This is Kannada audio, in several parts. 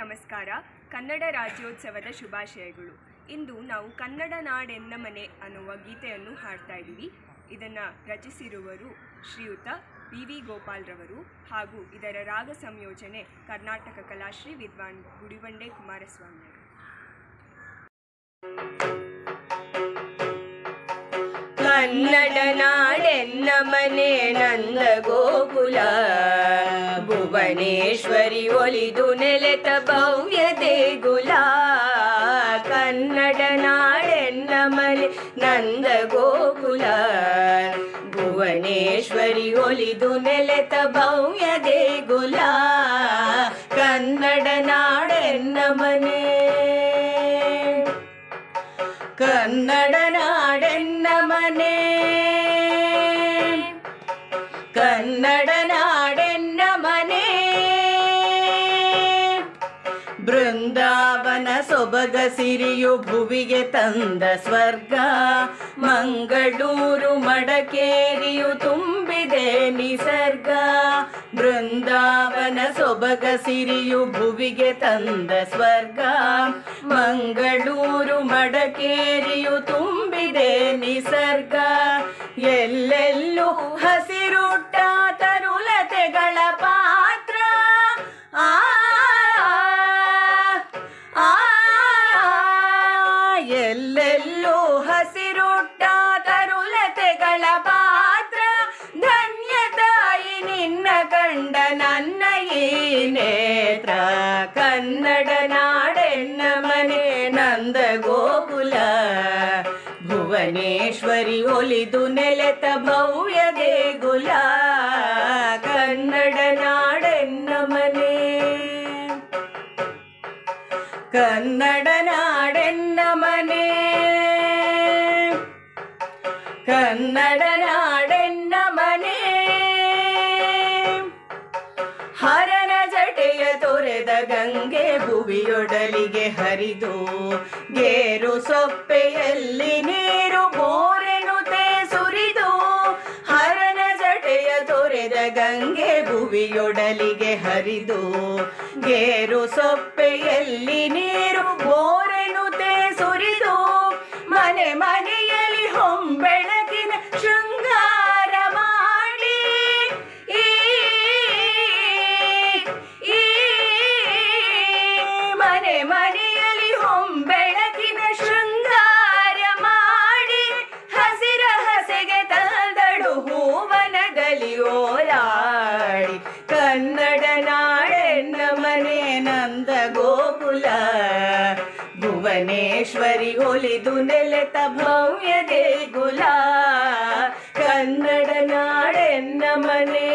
ನಮಸ್ಕಾರ ಕನ್ನಡ ರಾಜ್ಯೋತ್ಸವದ ಶುಭಾಶಯಗಳು ಇಂದು ನಾವು ಕನ್ನಡ ನಾಡೆನ್ನ ಮನೆ ಅನ್ನುವ ಗೀತೆಯನ್ನು ಹಾಡ್ತಾ ಇದ್ದೀವಿ ಇದನ್ನು ರಚಿಸಿರುವರು ಶ್ರೀಯುತ ವಿ ವಿ ಗೋಪಾಲ್ರವರು ಹಾಗೂ ಇದರ ರಾಗ ಸಂಯೋಜನೆ ಕರ್ನಾಟಕ ಕಲಾಶ್ರೀ ವಿದ್ವಾನ್ ಗುಡಿಬಂಡೆ ಕುಮಾರಸ್ವಾಮಿ ಅವರು ಕನ್ನಡ ನಾಡೆನ್ನ ಮನೆ ನಂದ ಗೋಕುಲ ಭುವನೇಶ್ವರಿ ಒಲಿದು ನೆಲೆತ ಭವ್ಯ ದೇಗುಲ ಕನ್ನಡ ನಾಡೆನ್ನ ಮನೆ ನಂದ ಗೋಕುಲ ಭುವನೇಶ್ವರಿ ಒಲಿದು ನೆಲೆತ ಭವ್ಯ ದೇಗುಲ ಕನ್ನಡ ನಾಡೆನ್ನ ಮನೆ ಕನ್ನಡ ನಾಡೆನ್ನ ಮನೆ ಕನ್ನಡ ನಾಡೆನ್ನ ಮನೆ ಬೃಂದಾವನ ಸೊಬಗ ಸಿರಿಯು ಭುವಿಗೆ ತಂದ ಸ್ವರ್ಗ ಮಂಗಳೂರು ಮಡಕೇರಿಯು ತುಂಬಿದೆ ನಿಸರ್ಗ ಬೃಂದಾವನ ಸೊಬಗ ಸಿರಿಯು ಭುವಿಗೆ ತಂದ ಸ್ವರ್ಗ ಮಂಗಳೂರು ಮಡಕೇರಿಯು ತುಂಬಿದೆ ನಿಸರ್ಗ ಎಲ್ಲೆಲ್ಲೂ ಹಸಿರುಟ್ಟ ತರುಲತೆಗಳ ಪಾತ್ರ ಆ ಆ ಎಲ್ಲೆಲ್ಲೂ ಹಸಿರುಟ್ಟ ತರುಲತೆಗಳ ಪಾತ್ರ ಧನ್ಯ ತಾಯಿ ನಿನ್ನ ಕಂಡ ನನ್ನ ಈ ನೇತ್ರ ಕನ್ನಡ ನಾಡೆನ್ನ ಮನೆ ನಂದ ಗೋಕುಲ ಭುವನೇಶ್ವರಿ ಒಲಿದು ನೆಲೆತ ಭವ್ಯ ದೇಗುಲ ಕನ್ನಡ ನಾಡೆನ್ನ ಮನೆ ಕನ್ನಡ ನಾಡೆನ್ನ ಮನೆ ಕನ್ನಡ ನಾಡೆನ್ನ ಮನೆ ಹರನ ಜಟೆಯ ತೊರೆದ ಗಂಗೆ ಭುವಿಯೊಡಲಿಗೆ ಹರಿದು ಗೇರು ಸೊಪ್ಪೆಯಲ್ಲಿ ನೀರು ಬೋರೆನುತೆ ಸುರಿದು ಹರನ ಜಟೆಯ ತೊರೆದ ಗಂಗೆ ಭುವಿಯೊಡಲಿಗೆ ಹರಿದು ಗೇರು ಸೊಪ್ಪೆಯಲ್ಲಿ ನೀರು ಬೋರೆನುತೆ ಸುರಿದು ಮನೆ ಮನೆಯಲ್ಲಿ ಹೊಂಬೆಳಕಿನ ಶೃಂಗಾರ ಮಾಡಿ ಈ ಈ ಮನೆ ಮನೆಯಲ್ಲಿ ಹೊಂಬೆಳಕಿನ ಶೃಂಗಾರ ಮಾಡಿ ಹಸಿರ ಹಸೆಗೆ ತಂದಳು ಹೂವನದಲ್ಲಿ ಓಲಾಡಿ ಕನ್ನಡ ನಾಡೆನ್ನ ಮನೆ ನಂದ ಗೋಕುಲ ಭುವನೇಶ್ವರಿ ಒಲಿದು ನೆಲೆತ ಭವ್ಯ ದೇಗುಲ ಕನ್ನಡ ನಾಡೆನ್ನ ಮನೆ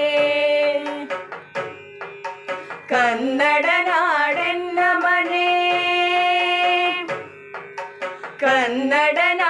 ಕನ್ನಡ ನಾಡೆನ್ನ ಮನೆ ಕನ್ನಡ